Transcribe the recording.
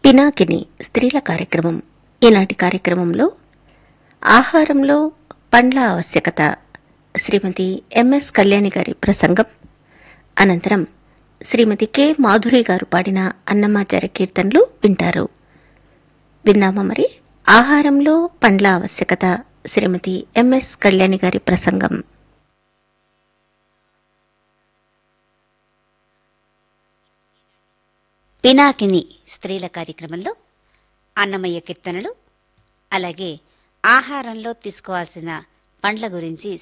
పినాకిని స్త్రీల కార్యక్రమం ఈనాటి కార్యక్రమంలో ఆహారంలో పండ్ల ఆవశ్యకత శ్రీమతి ఎంఎస్ కళ్యాణి గారి ప్రసంగం అనంతరం శ్రీమతి కె మాధురి గారు పాడిన అన్నమాచార్య కీర్తనలు వింటారు విందామా మరి ఆహారంలో పండ్ల ఆవశ్యకత శ్రీమతి ఎంఎస్ కళ్యాణి గారి ప్రసంగం పినాకిని స్త్రీల కార్యక్రమంలో అన్నమయ్య కీర్తనలు అలాగే ఆహారంలో తీసుకోవాల్సిన పండ్ల గురించి